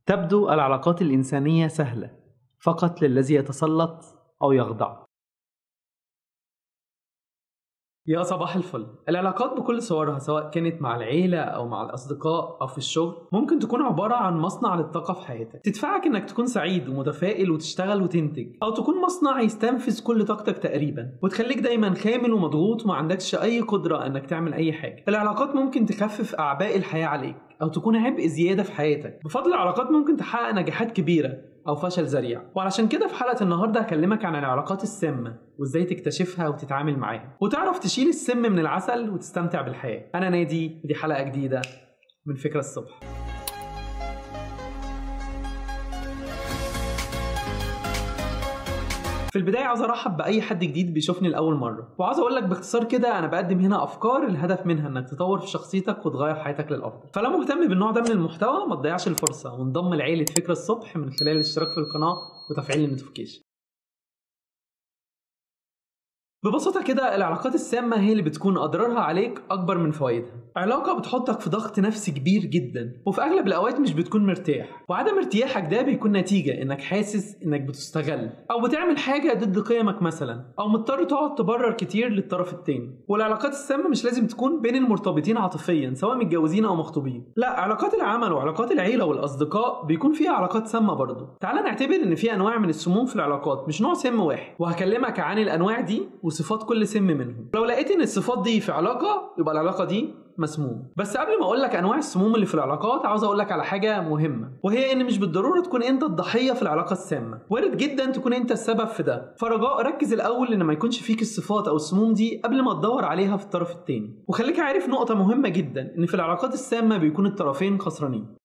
تبدو العلاقات الإنسانية سهلة فقط للذي يتسلط أو يخضع يا صباح الفل العلاقات بكل صورها سواء كانت مع العيلة أو مع الأصدقاء أو في الشغل ممكن تكون عبارة عن مصنع للطاقة في حياتك تدفعك إنك تكون سعيد ومتفائل وتشتغل وتنتج أو تكون مصنع يستنفذ كل طاقتك تقريبا وتخليك دايما خامل ومضغوط وما عندكش أي قدرة إنك تعمل أي حاجة العلاقات ممكن تخفف أعباء الحياة عليك أو تكون عبء زيادة في حياتك بفضل العلاقات ممكن تحقق نجاحات كبيرة أو فشل ذريع وعلشان كده في حلقة النهاردة هكلمك عن العلاقات السامة وإزاي تكتشفها وتتعامل معاها وتعرف تشيل السم من العسل وتستمتع بالحياة أنا نادي ودي حلقة جديدة من فكرة الصبح في البداية عاوز أرحب بأي حد جديد بيشوفني لأول مرة وعاوز أقول لك باختصار كده أنا بقدم هنا أفكار الهدف منها إنك تطور في شخصيتك وتغير حياتك للأفضل فلو مهتم بالنوع ده من المحتوى ما تضيعش الفرصة وانضم لعيلة فكرة الصبح من خلال الاشتراك في القناة وتفعيل النوتيفيكيشن ببساطة كده العلاقات السامة هي اللي بتكون أضرارها عليك أكبر من فوائدها علاقة بتحطك في ضغط نفسي كبير جدا وفي أغلب الأوقات مش بتكون مرتاح وعدم ارتياحك ده بيكون نتيجة إنك حاسس إنك بتستغل أو بتعمل حاجة ضد قيمك مثلا أو مضطر تقعد تبرر كتير للطرف التاني والعلاقات السامة مش لازم تكون بين المرتبطين عاطفيا سواء متجوزين أو مخطوبين لا علاقات العمل وعلاقات العيلة والأصدقاء بيكون فيها علاقات سامة برضه تعال نعتبر إن في أنواع من السموم في العلاقات مش نوع سم واحد وهكلمك عن الأنواع دي وصفات كل سم منهم لو لقيت ان الصفات دي في علاقه يبقى العلاقه دي مسموم بس قبل ما اقول لك انواع السموم اللي في العلاقات عاوز اقول لك على حاجه مهمه وهي ان مش بالضروره تكون انت الضحيه في العلاقه السامه وارد جدا تكون انت السبب في ده فرجاء ركز الاول ان ما يكونش فيك الصفات او السموم دي قبل ما تدور عليها في الطرف التاني وخليك عارف نقطه مهمه جدا ان في العلاقات السامه بيكون الطرفين خسرانين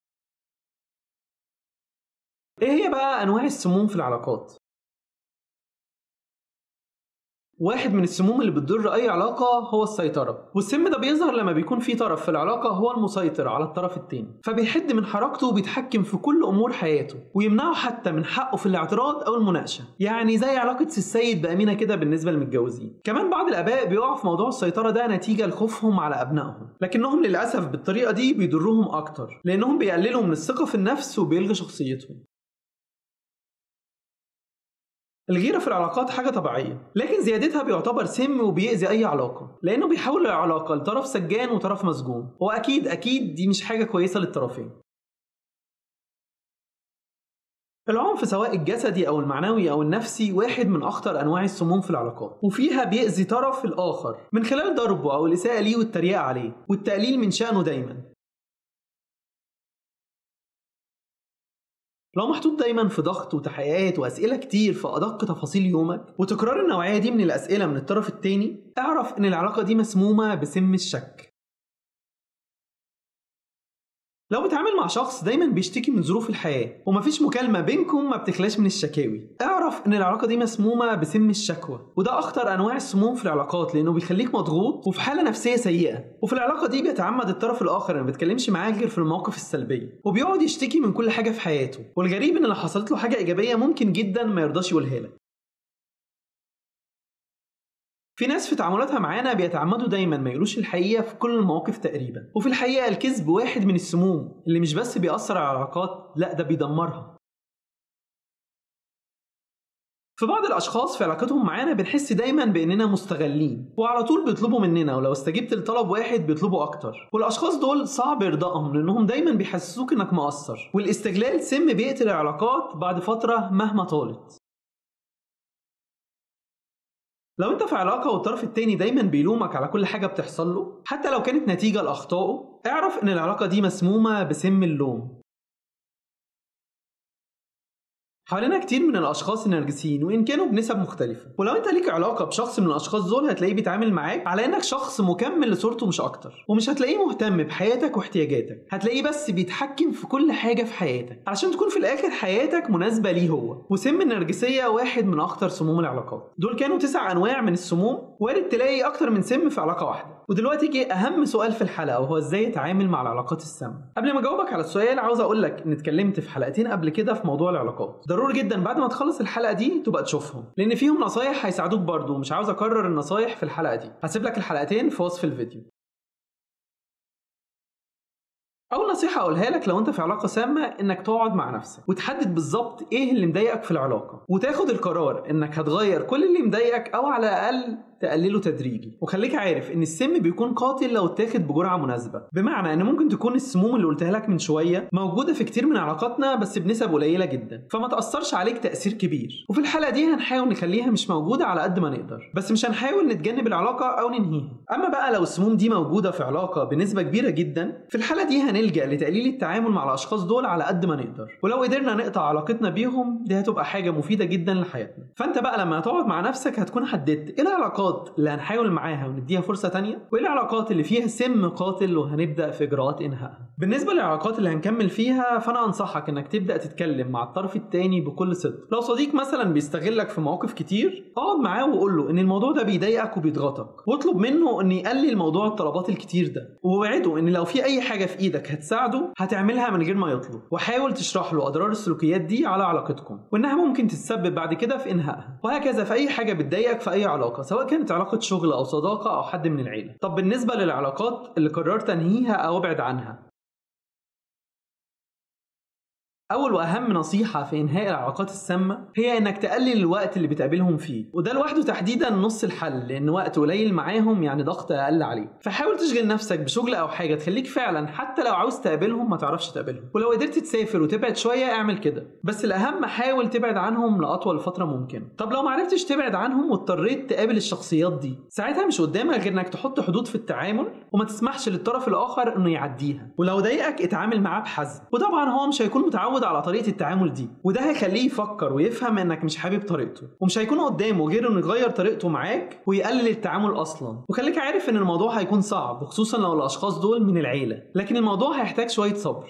ايه هي بقى انواع السموم في العلاقات واحد من السموم اللي بتضر اي علاقه هو السيطره والسم ده بيظهر لما بيكون في طرف في العلاقه هو المسيطر على الطرف التاني فبيحد من حركته وبيتحكم في كل امور حياته ويمنعه حتى من حقه في الاعتراض او المناقشه يعني زي علاقه السيد بامينه كده بالنسبه للمتجوزين كمان بعض الاباء بيقعوا في موضوع السيطره ده نتيجه لخوفهم على ابنائهم لكنهم للاسف بالطريقه دي بيضروهم اكتر لانهم بيقللوا من الثقه في النفس وبيلغي شخصيتهم الغيرة في العلاقات حاجة طبيعية لكن زيادتها بيعتبر سم وبيأذي أي علاقة لأنه بيحول العلاقة لطرف سجان وطرف مسجون وأكيد أكيد دي مش حاجة كويسة للطرفين العنف سواء الجسدي أو المعنوي أو النفسي واحد من أخطر أنواع السموم في العلاقات وفيها بيأذي طرف الآخر من خلال ضربه أو الإساءة ليه والتريقة عليه والتقليل من شأنه دايما لو محطوط دايما في ضغط وتحقيقات واسئله كتير في ادق تفاصيل يومك وتكرار النوعيه دي من الاسئله من الطرف التاني اعرف ان العلاقه دي مسمومه بسم الشك لو بتعامل مع شخص دايما بيشتكي من ظروف الحياه ومفيش مكالمه بينكم ما بتخلاش من الشكاوي اعرف ان العلاقه دي مسمومه بسم الشكوى وده اخطر انواع السموم في العلاقات لانه بيخليك مضغوط وفي حاله نفسيه سيئه وفي العلاقه دي بيتعمد الطرف الاخر ما بيتكلمش معاك غير في المواقف السلبيه وبيقعد يشتكي من كل حاجه في حياته والغريب ان لو حصلت له حاجه ايجابيه ممكن جدا ما يرضاش يقولها لك في ناس في تعاملاتها معانا بيتعمدوا دايما ما يقولوش الحقيقه في كل المواقف تقريبا وفي الحقيقه الكذب واحد من السموم اللي مش بس بيأثر على العلاقات لا ده بيدمرها في بعض الاشخاص في علاقتهم معانا بنحس دايما باننا مستغلين وعلى طول بيطلبوا مننا ولو استجبت لطلب واحد بيطلبوا اكتر والاشخاص دول صعب ارضائهم لانهم دايما بيحسسوك انك مقصر والاستغلال سم بيقتل العلاقات بعد فتره مهما طالت لو انت في علاقة والطرف التاني دايما بيلومك على كل حاجة بتحصل له حتى لو كانت نتيجة لأخطائه اعرف ان العلاقة دي مسمومة بسم اللوم حوالينا كتير من الاشخاص النرجسيين وان كانوا بنسب مختلفه ولو انت ليك علاقه بشخص من الاشخاص دول هتلاقيه بيتعامل معاك على انك شخص مكمل لصورته مش اكتر ومش هتلاقيه مهتم بحياتك واحتياجاتك هتلاقيه بس بيتحكم في كل حاجه في حياتك علشان تكون في الاخر حياتك مناسبه ليه هو وسم النرجسيه واحد من اخطر سموم العلاقات دول كانوا تسع انواع من السموم وارد تلاقي اكتر من سم في علاقه واحده ودلوقتي جه اهم سؤال في الحلقه وهو ازاي اتعامل مع العلاقات السامه قبل ما اجاوبك على السؤال عاوز اقول لك ان اتكلمت في حلقتين قبل كده في موضوع العلاقات ضروري جدا بعد ما تخلص الحلقه دي تبقى تشوفهم لان فيهم نصايح هيساعدوك برضو ومش عاوز اكرر النصايح في الحلقه دي هسيب لك الحلقتين في وصف الفيديو اول نصيحه اقولها لك لو انت في علاقه سامه انك تقعد مع نفسك وتحدد بالظبط ايه اللي مضايقك في العلاقه وتاخد القرار انك هتغير كل اللي مضايقك او على الاقل تقلله تدريجي وخليك عارف ان السم بيكون قاتل لو اتاخد بجرعه مناسبه بمعنى ان ممكن تكون السموم اللي قلتها لك من شويه موجوده في كتير من علاقاتنا بس بنسب قليله جدا فما تاثرش عليك تاثير كبير وفي الحاله دي هنحاول نخليها مش موجوده على قد ما نقدر بس مش هنحاول نتجنب العلاقه او ننهيها اما بقى لو السموم دي موجوده في علاقه بنسبه كبيره جدا في الحاله دي هنلجا لتقليل التعامل مع الاشخاص دول على قد ما نقدر ولو قدرنا نقطع علاقتنا بيهم دي هتبقى حاجه مفيده جدا لحياتنا فانت بقى لما هتقعد مع نفسك هتكون حددت ايه العلاقات اللي هنحاول معاها ونديها فرصه تانية وايه العلاقات اللي فيها سم قاتل وهنبدا في اجراءات انهائها بالنسبه للعلاقات اللي هنكمل فيها فانا انصحك انك تبدا تتكلم مع الطرف التاني بكل صدق لو صديق مثلا بيستغلك في مواقف كتير اقعد معاه وقول له ان الموضوع ده بيضايقك وبيضغطك واطلب منه ان يقلل موضوع الطلبات الكتير ده ووعده ان لو في اي حاجه في ايدك هتساعده هتعملها من غير ما يطلب وحاول تشرح له اضرار السلوكيات دي على علاقتكم وانها ممكن تتسبب بعد كده في انهائها وهكذا في اي حاجه بتضايقك في اي علاقه سواء كانت علاقه شغل او صداقه او حد من العيله طب بالنسبه للعلاقات اللي قررت انهيها او ابعد عنها أول وأهم نصيحة في إنهاء العلاقات السامة هي إنك تقلل الوقت اللي بتقابلهم فيه، وده لوحده تحديدا نص الحل لأن وقت قليل معاهم يعني ضغط أقل عليك، فحاول تشغل نفسك بشغل أو حاجة تخليك فعلا حتى لو عاوز تقابلهم ما تعرفش تقابلهم، ولو قدرت تسافر وتبعد شوية اعمل كده، بس الأهم حاول تبعد عنهم لأطول فترة ممكن. طب لو معرفتش تبعد عنهم واضطريت تقابل الشخصيات دي، ساعتها مش قدامك غير إنك تحط حدود في التعامل وما تسمحش للطرف الآخر إنه يعديها، ولو ضايقك اتعامل معاه بحزم، وطبعا هو مش هيكون متعود على طريقه التعامل دي وده هيخليه يفكر ويفهم انك مش حابب طريقته ومش هيكون قدامه غير انه يغير طريقته معاك ويقلل التعامل اصلا وخليك عارف ان الموضوع هيكون صعب خصوصا لو الاشخاص دول من العيله لكن الموضوع هيحتاج شويه صبر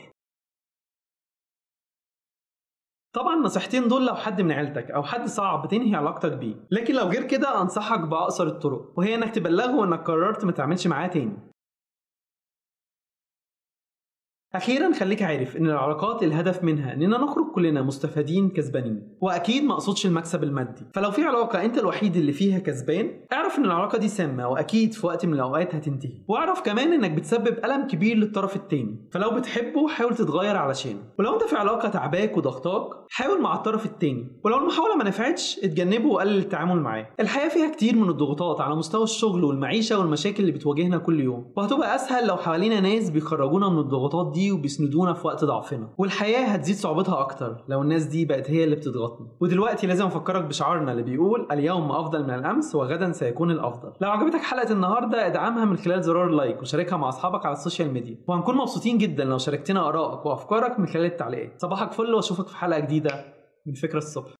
طبعا النصيحتين دول لو حد من عيلتك او حد صعب تنهي علاقتك بيه لكن لو غير كده انصحك باقصر الطرق وهي انك تبلغه انك قررت ما تعملش معاه تاني اخيرا خليك عارف ان العلاقات الهدف منها اننا نخرج كلنا مستفادين كسبانين واكيد ما اقصدش المكسب المادي فلو في علاقه انت الوحيد اللي فيها كسبان اعرف ان العلاقه دي سامه واكيد في وقت من الاوقات هتنتهي واعرف كمان انك بتسبب الم كبير للطرف التاني فلو بتحبه حاول تتغير علشانه ولو انت في علاقه تعباك وضغطاك حاول مع الطرف التاني ولو المحاوله ما نفعتش اتجنبه وقلل التعامل معاه الحياه فيها كتير من الضغوطات على مستوى الشغل والمعيشه والمشاكل اللي بتواجهنا كل يوم وهتبقى اسهل لو حوالينا ناس بيخرجونا من الضغوطات دي وبيسندونا في وقت ضعفنا والحياه هتزيد صعوبتها اكتر لو الناس دي بقت هي اللي بتضغطنا ودلوقتي لازم افكرك بشعارنا اللي بيقول اليوم افضل من الامس وغدا سيكون الافضل لو عجبتك حلقه النهارده ادعمها من خلال زرار اللايك وشاركها مع اصحابك على السوشيال ميديا وهنكون مبسوطين جدا لو شاركتنا ارائك وافكارك من خلال التعليقات صباحك فل واشوفك في حلقه جديده من فكره الصبح